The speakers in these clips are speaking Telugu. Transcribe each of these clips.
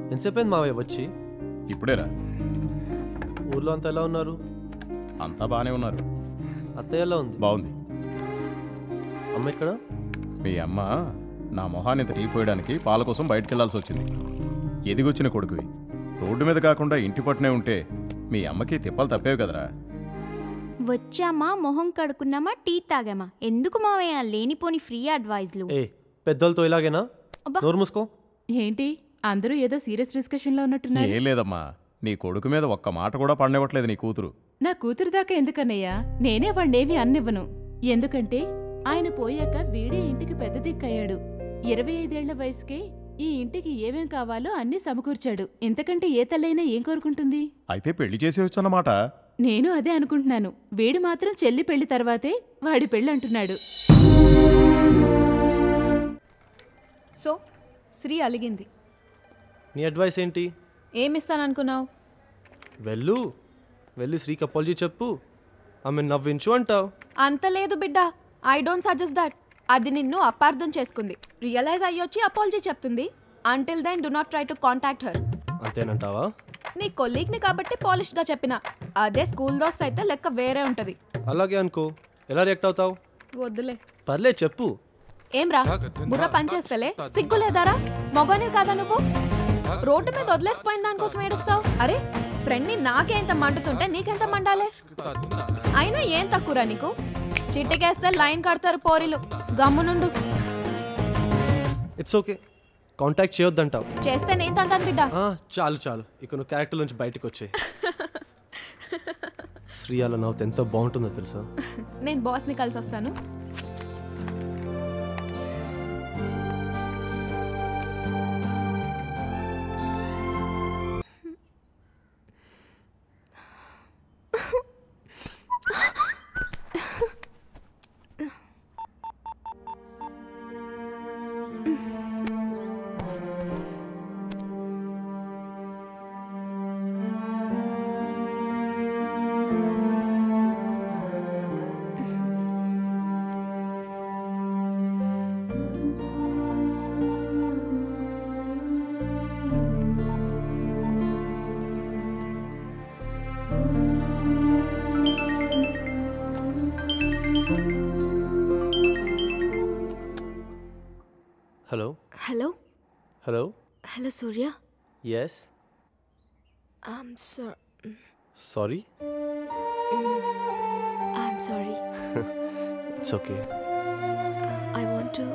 ఎంతసేపు అయింది మావయ్య వచ్చి ఇప్పుడేరా ఊర్లో అంతా ఎలా ఉన్నారు అంతా బాగానే ఉన్నారు అత్తయ్య ఎలా ఉంది బాగుంది అమ్మ ఇక్కడ మీ అమ్మ నా మొహాన్ని ఇంత టీ పోయడానికి పాల కోసం బయటికి వెళ్లాల్సి వచ్చింది ఎదిగొచ్చిన కొడుకువి రోడ్డు మీద కాకుండా ఇంటి పట్టునే ఉంటే మీ అమ్మకి తిప్పలు తప్పేవి కదరా వచ్చామా మొహం కడుక్కున్నామా టీ తాగామా ఎందుకు మావయ్య లేనిపోని ఫ్రీ అడ్వైజ్లు ఏ పెద్దలతో ఇలాగేనా అబ్బా. నోరు మూసుకో ఏంటి అందరూ ఏదో సీరియస్ డిస్కషన్లో ఉన్నట్టున్నారు ఏం లేదమ్మా నీ కొడుకు మీద ఒక్క మాట కూడా పడనివ్వట్లేదు నీ కూతురు నా కూతురు దాకా ఎందుకన్నయ్యా నేనే వాణ్ణేవి అన్నివ్వను ఎందుకంటే ఆయన పోయాక వీడే ఇంటికి పెద్ద దిక్కయ్యాడు ఇరవై ఐదేళ్ల వయసుకే ఈ ఇంటికి ఏమేం కావాలో అన్నీ సమకూర్చాడు ఇంతకంటే ఏ తల్లైనా ఏం కోరుకుంటుంది అయితే పెళ్లి చేసేయచ్చు అన్నమాట నేను అదే అనుకుంటున్నాను వీడు మాత్రం చెల్లి పెళ్లి తర్వాతే వాడి పెళ్ళి అంటున్నాడు సో శ్రీ అలిగింది నీ అడ్వైస్ ఏంటి ఏమిస్తాననుకున్నావు వెళ్ళు వెళ్ళి శ్రీకి అపాలజీ చెప్పు ఆమె నవ్వించు అంటావు అంత లేదు బిడ్డ ఐ డోంట్ సజెస్ట్ దట్ అది నిన్ను అపార్థం చేసుకుంది రియలైజ్ అయ్యొచ్చి అపాలజీ చెప్తుంది until then do not try to contact her అంతేనంటావా నీ కొలీగ్ని కాబట్టి పాలిష్డ్గా చెప్పిన అదే స్కూల్ దోస్త్ అయితే లెక్క వేరే ఉంటది అలాగే అనుకో ఎలా రియాక్ట్ అవుతావు వద్దులే పర్లే చెప్పు ఏం రా బుర్ర పనిచేస్తలే సిగ్గులేదారా మొగని కాదా నువ్వు రోడ్డు మీద వదిలేసిపోయిన దానికోసం ఏడుస్తావు అరే ఫ్రెండ్ని నాకే ఎంత మండుతుంటే నీకెంత మండాలే అయినా ఏం తక్కువరా నీకు చిట్టికేస్తే లైన్ కడతారు పోరీలు గమ్మునుండు ఇట్స్ ఓకే కాంటాక్ట్ చేయొద్దంటావు చేస్తే నేను తంతాను బిడ్డ ఆ, చాలు చాలు ఇక నువ్వు క్యారెక్టర్ నుంచి బయటకు వచ్చాయి శ్రీ అలా నవ్వుతే ఎంత బాగుంటుందో తెలుసా నేను బాస్ని కలిసి వస్తాను hello hello hello hello Surya yes I'm sorry sorry I'm sorry it's okay I want to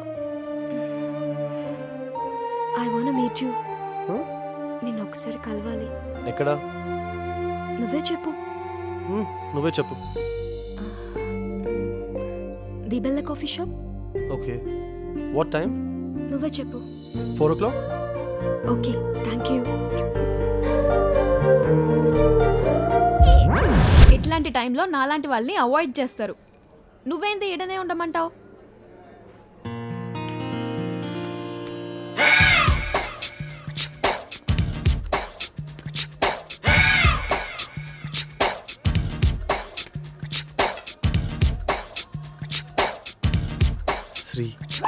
I want meet you నేను ఒకసారి కలవాలి ఎక్కడ నువ్వే చెప్పు Hmm, నువ్వే చెప్పు దిబెల్ల coffee shop okay what time నువ్వే చెప్పు four o'clock okay thank you ఇట్లాంటి టైంలో నాలాంటి వాళ్ళని అవాయిడ్ చేస్తారు నువ్వేంది ఈడనే ఉండమంటావు శ్రీ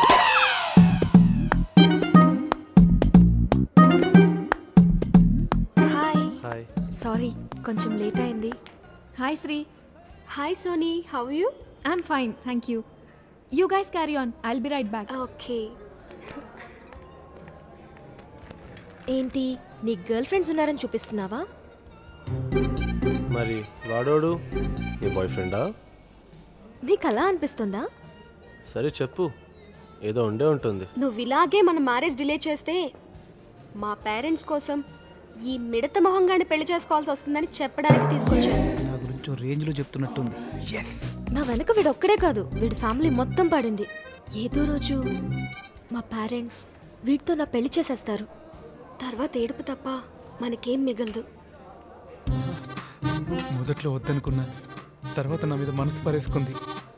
హాయ్ హాయ్ సారీ కొంచెం లేట్ అయింది hi Sri hi Soni how you I'm fine thank you you guys carry on I'll be right back okay ఏంటి నీ గర్ల్ ఫ్రెండ్స్ ఉన్నారని చూపిస్తున్నావా మరి వాడోడు నీ బాయ్ ఫ్రెండా నీకు అలా అనిపిస్తుందా సరే చెప్పు ఏదో ఉండే ఉంటుంది నువ్వు ఇలాగే మన మ్యారేజ్ డిలే చేస్తే మా పేరెంట్స్ కోసం ఈ మిడత మొహంగాన్ని పెళ్లి చేసుకోవాల్సి వస్తుందని చెప్పడానికి తీసుకొచ్చాను నా గురించి ఓ రేంజ్లో చెప్తున్నట్టుంది ఎస్ నా వెనక వీడు ఒక్కడే కాదు వీడి ఫ్యామిలీ మొత్తం పడింది ఏదో రోజు మా పేరెంట్స్ వీడితో నా పెళ్లి చేసేస్తారు తర్వాత ఏడుపు తప్ప మనకేం మిగలదు మొదట్లో వద్దనుకున్నా తర్వాత నా మీద మనసు పరేసుకుంది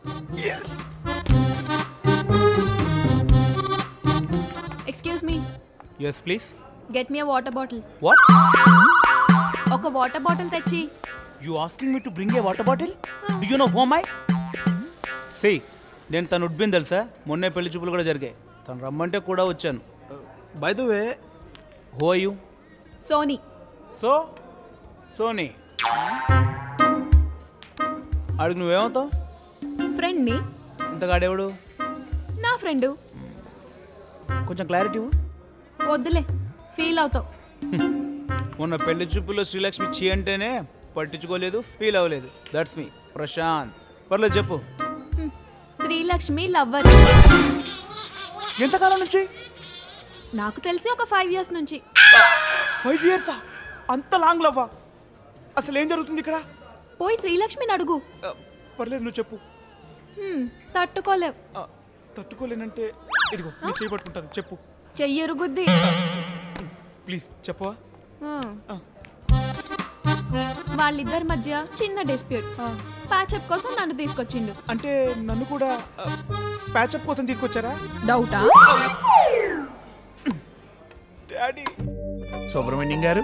excuse me yes please get me water bottle what ఒక వాటర్ బాటిల్ తెచ్చి you asking me to bring a water bottle do you know home I say నేను తను ఉడ్బిన్ తెలుసా మొన్నే పెళ్లి చూపులు కూడా జరిగాయి తను రమ్మంటే కూడా వచ్చాను బై ద వే హో యూ సోనీ సో సోనీ అడుగు నువ్వేమవుతావు ఫ్రెండ్ని ఇంతగాడెవడు నా ఫ్రెండు కొంచెం క్లారిటీ ఇవ్వు. వద్దులే ఫీల్ అవుతావు మొన్న పెళ్లి చూపులో శ్రీలక్ష్మి చీ అంటేనే పట్టించుకోలేదు ఫీల్ అవ్వలేదు దట్స్ మీ ప్రశాంత్ పర్లేదు చెప్పు శ్రీలక్ష్మి లవ్వర్ ఎంతకాలం నుంచి నాకు తెలిసి ఒక ఫైవ్ ఇయర్స్ నుంచి ఫైవ్ ఇయర్సా అంత లాంగ్ లవ్వా అసలు ఏం జరుగుతుంది ఇక్కడ పోయి శ్రీలక్ష్మిని అడుగు ఆ, పర్లేదు నువ్వు చెప్పు హ్మ్, తట్టుకోలేవు ఆ, తట్టుకోలేనంటే ఇదిగో నేను చేయబట్టుకుంటాను చెప్పు చెయ్యరుగుద్ది ప్లీజ్ చెప్పవా హ్మ్. వాళ్ళిద్దరి మధ్య చిన్న డిస్ప్యూట్ ప్యాచప్ కోసం నన్ను తీసుకొచ్చిండు అంటే నన్ను కూడా ప్యాచప్ కోసం తీసుకొచ్చారా డౌటా డాడీ సుబ్రహ్మణ్యం గారు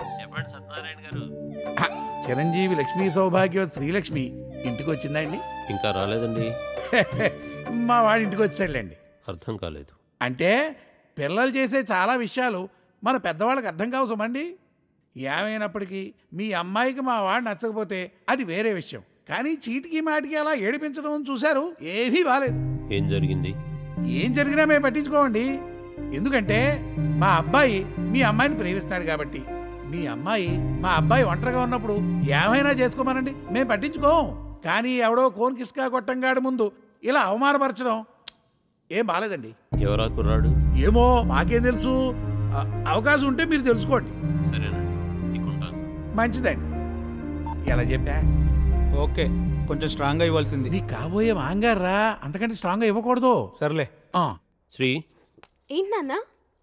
హ, చిరంజీవి లక్ష్మీ సౌభాగ్యవతి శ్రీలక్ష్మి ఇంటికి వచ్చిందండి ఇంకా రాలేదండి మా వాడి ఇంటికి వచ్చాడులేండి అర్థం కాలేదు అంటే పిల్లలు చేసే చాలా విషయాలు మన పెద్దవాళ్ళకి అర్థం కావు సుమండి ఏమైనప్పటికీ మీ అమ్మాయికి మా వాడు నచ్చకపోతే అది వేరే విషయం కానీ చీటికి మాటికి అలా ఏడిపించడం చూశారు ఏమీ బాలేదు ఏం జరిగింది ఏం జరిగినా మేము పట్టించుకోమండి ఎందుకంటే మా అబ్బాయి మీ అమ్మాయిని ప్రేమిస్తున్నాడు కాబట్టి మీ అమ్మాయి మా అబ్బాయి ఒంటరిగా ఉన్నప్పుడు ఏమైనా చేసుకోమనండి మేము పట్టించుకోం కానీ ఎవడో కోన్ కిస్కా కొట్టంగాడి ముందు ఇలా అవమానపరచడం ఏం బాలేదండి ఎవరా కుర్రాడు ఏమో మాకేం తెలుసు అ- అవకాశం ఉంటే మీరు తెలుసుకోండి సరేనండి నీకుంటాను మంచిదండి ఎలా చెప్పా ఓకే కొంచెం స్ట్రాంగ్గా ఇవ్వాల్సింది నీ కాబోయే మాంగారా అంతకంటే స్ట్రాంగ్గా ఇవ్వకూడదు సర్లే ఆ, శ్రీ ఏంటి నాన్న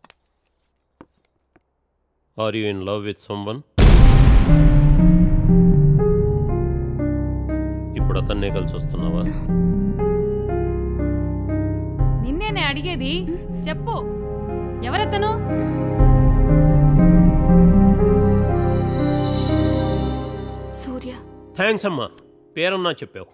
are you in love with someone ఇప్పుడు అతన్నే కలిసి వస్తున్నావా నిన్నేనే అడిగేది చెప్పు ఎవరతను సూర్య థ్యాంక్స్ అమ్మా పేరన్నా చెప్పావు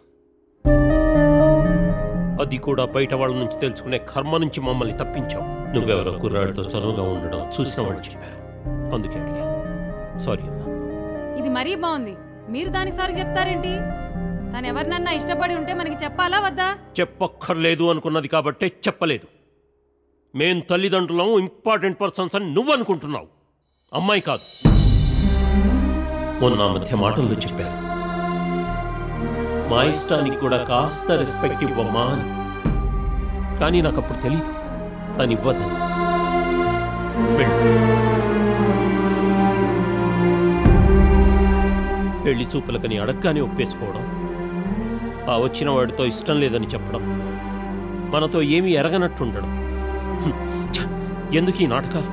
అది కూడా బయట వాళ్ళ నుంచి తెలుసుకునే కర్మ నుంచి మమ్మల్ని తప్పించావు నువ్వెవరో కుర్రాడితో చనువుగా ఉండడం చూసిన వాళ్ళు చెప్పారు అందుకే అడిగాను సారీ అమ్మా ఇది మరీ బాగుంది మీరు దానికి సారి చెప్తారేంటి తను ఎవరినన్నా ఇష్టపడి ఉంటే మనకి చెప్పాలా వద్దా చెప్పక్కర్లేదు అనుకున్నది కాబట్టే చెప్పలేదు మేం తల్లిదండ్రులం ఇంపార్టెంట్ పర్సన్స్ అని నువ్వు అనుకుంటున్నావు అమ్మాయి కాదు మొన్న ఆ మధ్య మాటల్లో చెప్పారు మా ఇష్టానికి కూడా కాస్త రెస్పెక్ట్ ఇవ్వమ్మా అని కానీ నాకు అప్పుడు తెలియదు తను ఇవ్వదని వెళ్ళు. పెళ్లి చూపులకని అడగ్గానే ఒప్పేసుకోవడం ఆ వచ్చిన వాడితో ఇష్టం లేదని చెప్పడం మనతో ఏమీ ఎరగనట్టుండడం హ్మ్. ఛ! ఎందుకు ఈ నాటకాలు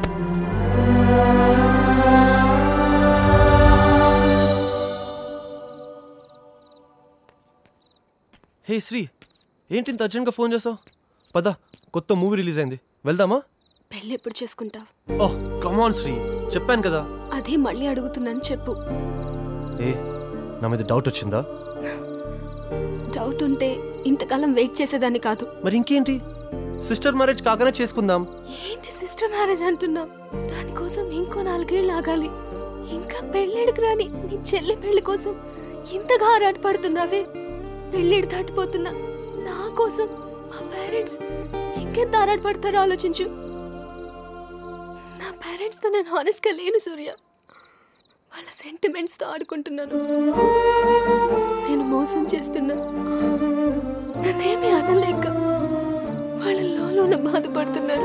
హే శ్రీ ఏంటి ఇంత అర్జెంట్గా ఫోన్ చేసావు పద కొత్త మూవీ రిలీజ్ అయింది వెళ్దామా పెళ్ళి ఎప్పుడు చేసుకుంటావు ఓహ్ కమాన్ శ్రీ చెప్పాను కదా అదే మళ్ళీ అడుగుతున్నాను చెప్పు ఏ నా మీద డౌట్ వచ్చిందా డౌట్ ఉంటే ఇంతకాలం వెయిట్ చేసేదాన్ని కాదు మరి ఇంకేంటి సిస్టర్ మ్యారేజ్ కాకనే చేసుకుందాం ఏంటి సిస్టర్ మ్యారేజ్ అంటున్నావు దానికోసం ఇంకో నాలుగేళ్ళు ఆగాలి ఇంకా పెళ్ళిడికి రాని నీ చెల్లి పెళ్లి కోసం ఇంతగా ఆరాటపడుతున్నావే పెళ్ళిడు దాటిపోతున్నా నా కోసం మా పేరెంట్స్ ఇంకెంత ఆరాటపడతారో ఆలోచించు నా పేరెంట్స్తో నేను హానెస్ట్గా లేను సూర్య వాళ్ళ సెంటిమెంట్స్తో ఆడుకుంటున్నాను నేను మోసం చేస్తున్నా నన్నేమీ అనలేక వాళ్ళ లోన బాధపడుతున్నారు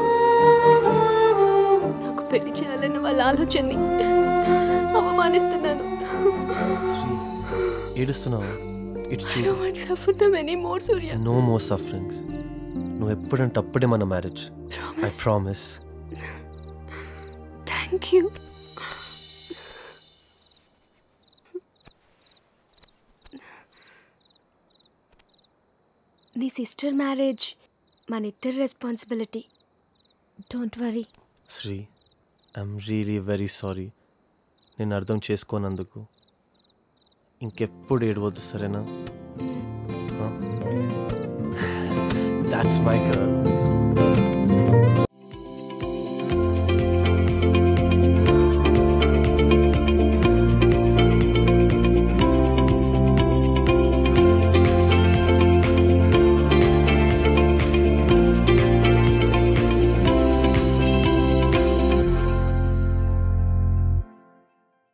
నాకు పెళ్లి చేయాలన్న వాళ్ళ ఆలోచనని అవమానిస్తున్నాను శ్రీ ఏడుస్తున్నావా ఇటు I చూ don't want to suffer them anymore, Surya. No more sufferings నువ్వు ఎప్పుడంటే అప్పుడే మన marriage I Promise. Promise Thank you. నీ సిస్టర్ మ్యారేజ్ మన ఇద్దరి responsibility don't worry Sri I'm really very sorry నేను అర్థం చేసుకోనందుకు ఇంకెప్పుడు ఏడవద్దు సరేనా దాట్స్ మై గర్ల్